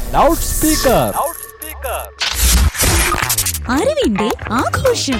Loud speaker അറിവിന്റെ ആഘോഷം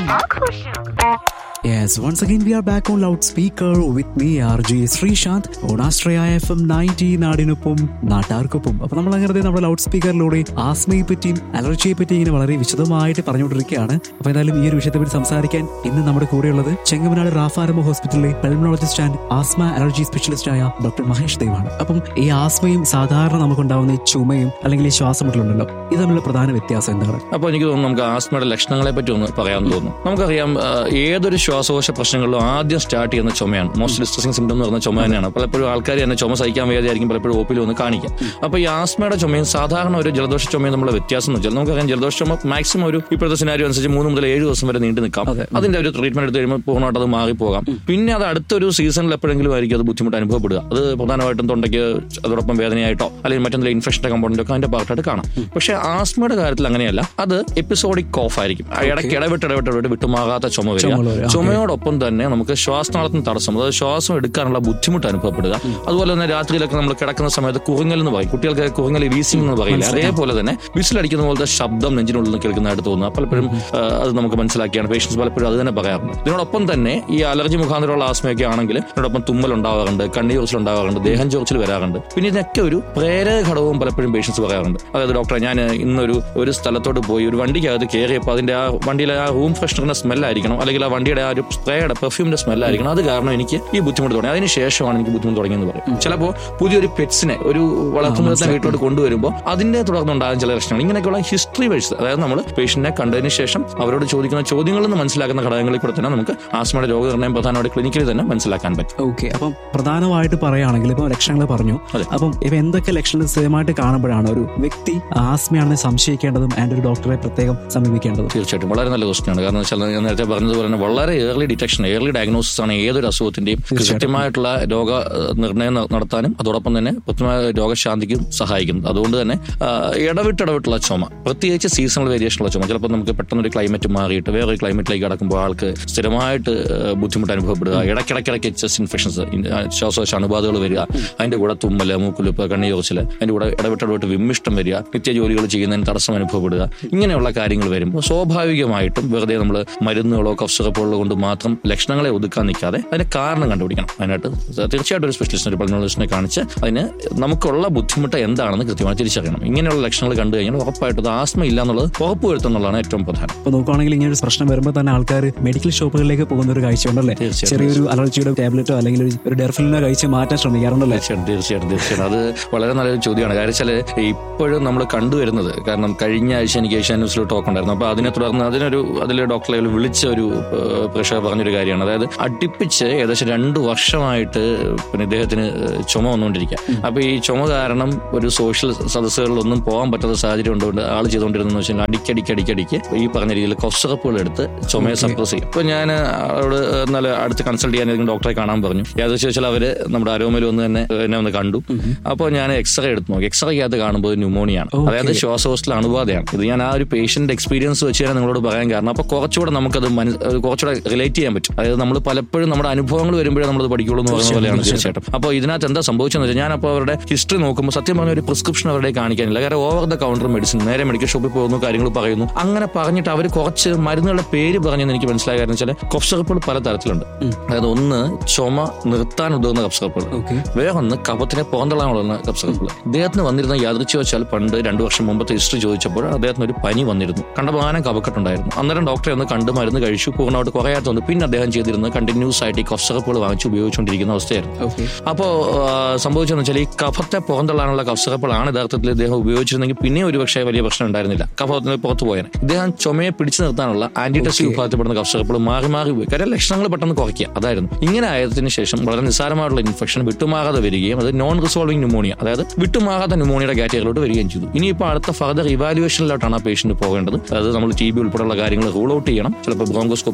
Yes, once again we are back on loudspeaker with me RJ Sreesanth on Astraya FM 90 നാടിനൊപ്പം നാട്ടാർക്കൊപ്പം അപ്പൊ നമ്മൾ അങ്ങനെ നമ്മുടെ ലൗഡ് സ്പീക്കറിലൂടെ ആസ്മയെ പറ്റിയും അലർജിയെ പറ്റിയും ഇങ്ങനെ വളരെ വിശദമായിട്ട് പറഞ്ഞുകൊണ്ടിരിക്കുകയാണ് അപ്പൊ എന്തായാലും ഈ ഒരു വിഷയത്തെ പറ്റി സംസാരിക്കാൻ ഇന്ന് നമ്മുടെ കൂടെയുള്ളത് ചെങ്ങമനാട് റാഫാരംഭ ഹോസ്പിറ്റലിലെ pulmonologist and asthma allergy specialist ആയ ഡോക്ടർ മഹേഷ് ദേവാണ് അപ്പം ഈ ആസ്മയും സാധാരണ നമുക്കുണ്ടാവുന്ന ഈ ചുമയും അല്ലെങ്കിൽ ഈ ശ്വാസമുട്ടലുണ്ടല്ലോ ഇത് തമ്മിലുള്ള പ്രധാന വ്യത്യാസം എന്താണ് അപ്പോൾ എനിക്ക് തോന്നുന്നു നമുക്ക് ആസ്മയുടെ ലക്ഷണങ്ങളെ പറ്റി ഒന്ന് പറയാൻ തോന്നുന്നു നമുക്കറിയാം ആ, ഏതൊരു ശ്വാസകോശ പ്രശ്നങ്ങളിലും ആദ്യം സ്റ്റാർട്ട് ചെയ്യുന്ന ചുമയാണ് മോസ്റ്റ് ഡിസ്ട്രസിംഗ് സിംറ്റം എന്ന് പറഞ്ഞ ചുമ തന്നെയാണ് പലപ്പോഴും ആൾക്കാർ തന്നെ ചുമ സഹിക്കാൻ വയ്യാതെയായിരിക്കും പലപ്പോഴും ഒപ്പിൽ ഒന്ന് കാണിക്കാം അപ്പോൾ ഈ ആസ്മയുടെ ചുമയും സാധാരണ ഒരു ജലദോഷ ചുമയും തമ്മിലുള്ള വ്യത്യാസം എന്ന് വെച്ചാൽ നമുക്കറിയാം ജലദോഷ ചുമ മാക്സിമം ഒരു ഇപ്പോഴത്തെ സിനാരിയോ അനുസരിച്ച് മൂന്ന് മുതൽ ഏഴ് ദിവസം വരെ നീണ്ടു നിൽക്കാം അതിന്റെ ഒരു ട്രീറ്റ്മെന്റ് എടുത്ത് കഴിയുമ്പോൾ പൂർണ്ണമായിട്ട് അത് മാറിപ്പോകാം പിന്നെ അത് അടുത്തൊരു സീസണിൽ എപ്പോഴെങ്കിലും ആയിരിക്കും അത് ബുദ്ധിമുട്ട് അനുഭവപ്പെടുക അത് പ്രധാനമായിട്ടും തൊണ്ടയ്ക്ക് അതോടൊപ്പം വേദനയായിട്ടോ അല്ലെങ്കിൽ മറ്റെന്തെങ്കിലും ഇൻഫെക്ഷന്റെ കമ്പോണന്റോ ഒക്കെ അതിന്റെ പാർട്ടായിട്ട് കാണാം പക്ഷേ ആസ്മയുടെ കാര്യത്തിൽ അങ്ങനെയല്ല അത് എപ്പിസോഡിക് കോഫ് ആയിരിക്കും ആ ഇടയ്ക്ക് ഇടവിട്ട് ഇടവിട്ട് ഇടവിട്ട് വിട്ടുമാകാത്ത ചുമ വരിക ചുമ വരിക. ചുമയോടൊപ്പം തന്നെ നമുക്ക് ശ്വാസനാളത്തിന് തടസ്സം അതായത് ശ്വാസം എടുക്കാനുള്ള ബുദ്ധിമുട്ട് അനുഭവപ്പെടുക അതുപോലെ തന്നെ രാത്രിയിലൊക്കെ നമ്മൾ കിടക്കുന്ന സമയത്ത് കുറുങ്ങൽ എന്ന് പറയും കുട്ടികൾക്ക് കുറുങ്ങൽ വീസിംഗ് എന്ന് പറയില്ല അതേപോലെ തന്നെ വിസിലടിക്കുന്ന പോലത്തെ ശബ്ദം നെഞ്ചിനുള്ളിൽ നിന്ന് കേൾക്കുന്നതായിട്ട് തോന്നുക പലപ്പോഴും ആ, അത് നമുക്ക് മനസ്സിലാക്കിയാണ് പേഷ്യൻസ് പലപ്പോഴും അത് തന്നെ പറയാറുണ്ട് ഇതിനോടൊപ്പം തന്നെ ഈ അലർജി മുഖാന്തരമുള്ള ആസ്മയൊക്കെ ആണെങ്കിൽ ഇതിനോടൊപ്പം തുമ്മൽ ഉണ്ടാവാറുണ്ട് കണ്ണീർച്ചിൽ ഉണ്ടാവാറുണ്ട് ദേഹം ചോർച്ചിൽ വരാറുണ്ട് പിന്നെ ഇതിനൊക്കെ ഒരു പ്രേരക ഘടകവും പലപ്പോഴും പേഷ്യൻസ് പറയാറുണ്ട് അതായത് ഡോക്ടറെ ഞാൻ ഇന്നൊരു ഒരു സ്ഥലത്തോട്ട് പോയി ഒരു വണ്ടിക്കകത്ത് കയറിയപ്പോൾ അതിന്റെ ആ വണ്ടിയിലെ ആ റൂം ഫ്രഷ്നറിന്റെ സ്മെല്ലായിരിക്കണം അല്ലെങ്കിൽ ആ വണ്ടിയുടെ ആ ഒരു സ്പ്രേയുടെ പെർഫ്യൂമിന്റെ സ്മെല്ലായിരിക്കണം അത് കാരണം എനിക്ക് ഈ ബുദ്ധിമുട്ട് തുടങ്ങി അതിന് ശേഷമാണ് എനിക്ക് ബുദ്ധിമുട്ട് തുടങ്ങിയെന്ന് പറയും ചിലപ്പോൾ പുതിയൊരു പെറ്റ്സിനെ ഒരു വളർത്തുമൃഗത്തിനെ വീട്ടിലോട്ട് കൊണ്ടുവരുമ്പോൾ അതിന്റെ തുടർന്നുണ്ടാകുന്ന ചില ലക്ഷണങ്ങൾ ഇങ്ങനെയൊക്കെയുള്ള ഹിസ്റ്ററി വൈസ് അതായത് നമ്മൾ പേഷ്യന്റിനെ കണ്ടതിന് ശേഷം അവരോട് ചോദിക്കുന്ന ചോദ്യങ്ങളിൽ നിന്ന് മനസ്സിലാക്കുന്ന ഘടകങ്ങളിൽ കൂടെ തന്നെ നമുക്ക് ആസ്മയുടെ രോഗനിർണ്ണയം പ്രധാനമായിട്ട് ക്ലിനിക്കിൽ തന്നെ മനസ്സിലാക്കാൻ പറ്റും ഓക്കെ അപ്പം പ്രധാനമായിട്ട് പറയുകയാണെങ്കിൽ ഇപ്പൊ ലക്ഷണങ്ങൾ പറഞ്ഞു അതെ. അപ്പം ഇപ്പൊ എന്തൊക്കെ ലക്ഷണങ്ങൾ സ്ഥിരമായിട്ട് കാണുമ്പോഴാണ് ഒരു വ്യക്തി ആസ്മയാണെന്ന് സംശയിക്കേണ്ടതും ആൻഡ് ഒരു ഡോക്ടറെ പ്രത്യേകം സമീപിക്കേണ്ടതും തീർച്ചയായിട്ടും വളരെ നല്ല ക്വസ്റ്റ്യാണ് കാരണം വെച്ചാൽ ഞാൻ നേരത്തെ പറഞ്ഞതുപോലെ തന്നെ വളരെ ഏർലി ഡിറ്റക്ഷൻ ഏർലി ഡയഗ്നോസിസ് ആണ് ഏതൊരു അസുഖത്തിന്റെയും കൃത്യമായിട്ടുള്ള രോഗ ഏഹ്, നിർണ്ണയം ന- നടത്താനും അതോടൊപ്പം തന്നെ കൃത്യമായ രോഗശാന്തിക്കും സഹായിക്കുന്നത് അതുകൊണ്ട് തന്നെ ആ, ഇടവിട്ടിടവിട്ടുള്ള ചുമ പ്രത്യേകിച്ച് സീസണൽ വേരിയേഷനുള്ള ചുമ ചിലപ്പോൾ നമുക്ക് പെട്ടെന്ന് ഒരു ക്ലൈമറ്റ് മാറിയിട്ട് വേറൊരു ക്ലൈമറ്റിലേക്ക് കടക്കുമ്പോൾ ആൾക്ക് സ്ഥിരമായിട്ട് ഏഹ്, ബുദ്ധിമുട്ട് അനുഭവപ്പെടുക ഇടയ്ക്കിടയ്ക്കിടയ്ക്ക് ചെസ്റ്റ് ഇൻഫെക്ഷൻസ് ശ്വാസകോശ അണുബാധകൾ വരിക അതിന്റെ കൂടെ തുമ്മല് മൂക്കുലിപ്പ് കണ്ണീരോച്ചില് അതിന്റെ കൂടെ ഇടവിട്ടിടവിട്ട് വിമ്മിഷ്ടം വരിക നിത്യ ജോലികൾ ചെയ്യുന്നതിന് തടസ്സം അനുഭവപ്പെടുക ഇങ്ങനെയുള്ള കാര്യങ്ങൾ വരുമ്പോൾ സ്വാഭാവികമായിട്ടും വെറുതെ നമ്മൾ മരുന്നുകളോ കഫ് സിറപ്പുകളോ കൊണ്ട് മാത്രം ലക്ഷണങ്ങളെ ഒതുക്കാൻ നിൽക്കാതെ അതിന്റെ കാരണം കണ്ടുപിടിക്കണം അതിനായിട്ട് തീർച്ചയായിട്ടും ഒരു സ്പെഷ്യലിസ്റ്റിനെ ഒരു പൾമോളജിസ്റ്റിനെ കാണിച്ച് അതിന് നമുക്കുള്ള ബുദ്ധിമുട്ട് എന്താണെന്ന് കൃത്യമായി തിരിച്ചറിയണം ഇങ്ങനെയുള്ള ലക്ഷണങ്ങൾ കണ്ടു കഴിഞ്ഞാൽ ഉറപ്പായിട്ടും അത് ആസ്മ ഇല്ല എന്നുള്ളത് ഉറപ്പുവരുത്തുന്നുള്ളതാണ് ഏറ്റവും പ്രധാനം ഇപ്പൊ നോക്കുവാണെങ്കിൽ ഇങ്ങനെ ഒരു പ്രശ്നം വരുമ്പോൾ തന്നെ ആൾക്കാർ മെഡിക്കൽ ഷോപ്പുകളിലേക്ക് പോകുന്ന ഒരു കാഴ്ച ഉണ്ടല്ലേ തീർച്ചയായിട്ടും. ചെറിയൊരു അലർജിയുടെ ടാബ്ലറ്റോ അല്ലെങ്കിൽ ഒരു- ഒരു ഡെർഫിലിനോ കഴിച്ച് മാറ്റാൻ ശ്രമിക്കാറുണ്ടല്ലേ തീർച്ചയായിട്ടും തീർച്ചയായിട്ടും തീർച്ചയായിട്ടും അത് വളരെ നല്ലൊരു ചോദ്യമാണ് കാര്യം വെച്ചാൽ ഇപ്പോഴും നമ്മൾ കണ്ടുവരുന്നത് കാരണം കഴിഞ്ഞ ആഴ്ച എനിക്ക് ഏഷ്യാ ന്യൂസിൽ ടോക്ക് ഉണ്ടായിരുന്നു അപ്പൊ അതിനെ തുടർന്ന് അതിനൊരു അതിൽ ഡോക്ടറെ വിളിച്ച ഒരു ഏഹ്, പ്രേക്ഷകർ പറഞ്ഞൊരു കാര്യമാണ് അതായത് അടുപ്പിച്ച് ഏകദേശം രണ്ട് വർഷമായിട്ട് പിന്നെ ഇദ്ദേഹത്തിന് ചുമ വന്നുകൊണ്ടിരിക്കുക അപ്പൊ ഈ ചുമ കാരണം ഒരു സോഷ്യൽ സദസ്സുകളിലൊന്നും പോകാൻ പറ്റാത്ത സാഹചര്യം ഉണ്ടുകൊണ്ട് ആൾ ചെയ്തുകൊണ്ടിരുന്നത് വെച്ചാൽ അടിക്കടിക്ക് അടിക്കടിക്ക് ഈ പറഞ്ഞ രീതിയിൽ കൊഫ്സിറപ്പുകൾ എടുത്ത് ചുമയെ സപ്രസ് ചെയ്യും അപ്പൊ ഞാൻ അവരോട് നല്ല അടുത്ത് കൺസൾട്ട് ചെയ്യാൻ ഏതെങ്കിലും ഡോക്ടറെ കാണാൻ പറഞ്ഞു യാതൊരു ചോദിച്ചാൽ അവര് നമ്മുടെ അരോമയിൽ വന്ന് തന്നെ എന്നെ ഒന്ന് കണ്ടു അപ്പോൾ ഞാൻ എക്സ്റേ എടുത്ത് നോക്കി എക്സ്റേക്കകത്ത് കാണുമ്പോൾ ന്യൂമോണിയാണ് Okay. അതായത് ശ്വാസകോശത്തിലെ അണുബാധയാണ് ഇത് ഞാൻ ആ ഒരു പേഷ്യന്റ് എക്സ്പീരിയൻസ് വെച്ച് ഞാൻ നിങ്ങളോട് പറയാൻ കാരണം അപ്പൊ കുറച്ചുകൂടെ നമുക്കത് മന- അത് കുറച്ചുകൂടെ റിലേറ്റ് ചെയ്യാൻ പറ്റും അതായത് നമ്മൾ പലപ്പോഴും നമ്മുടെ അനുഭവങ്ങൾ വരുമ്പോഴേ നമ്മളത് പഠിക്കുള്ളൂ എന്ന് പറയുന്ന പോലെയാണ് തീർച്ചയായിട്ടും അപ്പോൾ ഇതിനകത്ത് എന്താ സംഭവിച്ചെന്ന് വെച്ചാൽ ഞാൻ അപ്പോൾ അവരുടെ ഹിസ്റ്ററി നോക്കുമ്പോൾ സത്യം പറഞ്ഞ ഒരു പ്രിസ്ക്രിപ്ഷൻ അവരുടെ കാണിക്കാനില്ല കാരണം ഓവർ ദ കൗണ്ടർ മെഡിസിൻ നേരെ മെഡിക്കൽ ഷോപ്പിൽ പോകുന്നു കാര്യങ്ങൾ പറയുന്നു അങ്ങനെ പറഞ്ഞിട്ട് അവർ കുറച്ച് മരുന്നുകളുടെ പേര് പറഞ്ഞെന്ന് എനിക്ക് മനസ്സിലായ കാരണം വെച്ചാൽ കഫ് സിറപ്പുകൾ പല തരത്തിലുണ്ട് അതായത് ഒന്ന് ചുമ നിർത്താൻ ഉതകുന്ന കഫ് സിറപ്പുകൾ ഓക്കെ വേറൊന്ന് കഫത്തിനെ പുറന്തള്ളാനുള്ള കഫ് സിറപ്പുകൾ അദ്ദേഹത്തിന് വന്നിരുന്ന യാദൃച്ഛ വെച്ചാൽ പണ്ട് രണ്ടു വർഷം മുമ്പത്തെ ഹിസ്റ്ററി ചോദിച്ചപ്പോൾ അദ്ദേഹത്തിന് ഒരു പനി വന്നിരുന്നു കണ്ടമാനം കഫക്കെട്ടുണ്ടായിരുന്നു അന്നേരം ഡോക്ടറെ ഒന്ന് കണ്ട് മരുന്ന് കഴിച്ചു പൂർണ്ണമായിട്ട് കുറയാത്തതുകൊണ്ട് പിന്നെ അദ്ദേഹം ചെയ്തിരുന്നത് കണ്ടിന്യൂസ് ആയിട്ട് ഈ കഫ് സിറപ്പുകൾ വാങ്ങിച്ച് ഉപയോഗിച്ചുകൊണ്ടിരിക്കുന്ന അവസ്ഥയായിരുന്നു ഓക്കെ അപ്പോൾ സംഭവിച്ചതെന്ന് വെച്ചാൽ ഈ കഫത്തെ പുറന്തള്ളാനുള്ള കഫ് സിറപ്പുകളാണ് യഥാർത്ഥത്തിൽ ഇദ്ദേഹം ഉപയോഗിച്ചിരുന്നെങ്കിൽ പിന്നെ ഒരുപക്ഷെ വലിയ പ്രശ്നം ഉണ്ടായിരുന്നില്ല കഫത്തിന് പുറത്തു പോയാൽ ഇദ്ദേഹം ചുമയെ പിടിച്ചു നിർത്താനുള്ള ആന്റിടെസ്റ്റ് വിഭാഗത്തിൽപ്പെടുന്ന കഫ് സിറപ്പുകൾ മാറി മാറി ഉപയോഗിക്കുക കാര്യം ലക്ഷണങ്ങൾ പെട്ടെന്ന് കുറയ്ക്കുക അതായിരുന്നു ഇങ്ങനെ ആയതിനു ശേഷം വളരെ നിസ്സാരമായിട്ടുള്ള ഇൻഫെക്ഷൻ വിട്ടുമാകാതെ വരികയും അത് നോൺ റിസോൾവിംഗ് ന്യൂമോണിയ അതായത് വിട്ടുമാകാത്ത ന്യൂമോണിയുടെ കാറ്റഗറിയിലോട്ട് വരികയും ചെയ്തു ഇനിയിപ്പോൾ അടുത്ത ഫർദർ ഇവാലുവേഷനിലോട്ടാണ് ആ പേഷ്യന്റ് പോകേണ്ടത് അതായത് നമ്മൾ ടി ബി ഉൾപ്പെടെയുള്ള കാര്യങ്ങൾ റൂൾ ഔട്ട് ചെയ്യണം ചിലപ്പോൾ ബ്രോങ്കോസ്കോപ്പി പോലത്തെ പരിശോധന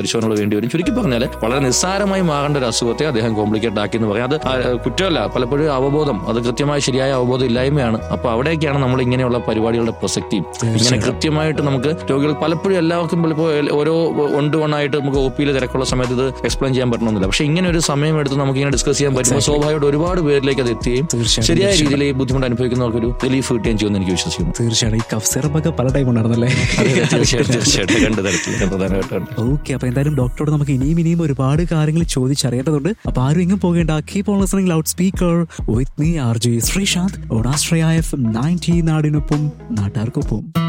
പരിശോധനകൾ വേണ്ടി വരും ചുരുക്കി പറഞ്ഞാൽ വളരെ നിസ്സാരമായി മാറേണ്ട ഒരു അസുഖത്തെ അദ്ദേഹം കോംപ്ലിക്കേറ്റ് ആക്കി എന്ന് പറയാം അത് ആ, കുറ്റമല്ല പലപ്പോഴും അവബോധം അത് കൃത്യമായ ശരിയായ അവബോധം ഇല്ലായ്മയാണ് അപ്പൊ അവിടേക്കാണ് നമ്മൾ ഇങ്ങനെയുള്ള പരിപാടികളുടെ പ്രസക്തിയും ഇങ്ങനെ കൃത്യമായിട്ട് നമുക്ക് രോഗികൾ പലപ്പോഴും എല്ലാവർക്കും പലപ്പോൾ ഓരോ ഉണ്ട് വണ്ണായിട്ട് നമുക്ക് ഒ പിയിൽ തിരക്കുള്ള സമയത്ത് ഇത് എക്സ്പ്ലെയിൻ ചെയ്യാൻ പറ്റണമെന്നില്ല പക്ഷെ ഇങ്ങനെ ഒരു സമയം എടുത്ത് നമുക്ക് ഇങ്ങനെ ഡിസ്കസ് ചെയ്യാൻ പറ്റുമ്പോൾ സ്വാഭാവികമായിട്ട് ഒരുപാട് പേരിലേക്ക് അത് എത്തുകയും തീർച്ചയായും, ശരിയായ രീതിയിൽ ഈ ബുദ്ധിമുട്ട് അനുഭവിക്കുന്നവർക്ക് ഒരു റിലീഫ് കിട്ടുകയും ചെയ്യുമെന്ന് എനിക്ക് വിശ്വസിക്കുന്നു തീർച്ചയായും ഈ കഫ് സിറപ്പൊക്കെ പല ടൈം ഉണ്ടായിരുന്നല്ലേ തീർച്ചയായിട്ടും തീർച്ചയായിട്ടും രണ്ട് തരത്തിൽ പ്രധാനമായിട്ടുണ്ട് ഓക്കെ അപ്പൊ എന്തായാലും ഡോക്ടറോട് നമുക്ക് ഇനിയും ഇനിയും ഒരുപാട് കാര്യങ്ങൾ ചോദിച്ചറിയേണ്ടതുണ്ട് അപ്പൊ ആരും എങ്ങും പോകേണ്ട keep on listening loud speaker with me R J Sreesanth ഓണാശ്രയ എഫ് നയൻറ്റി നാടിനൊപ്പം നാട്ടാർക്കൊപ്പം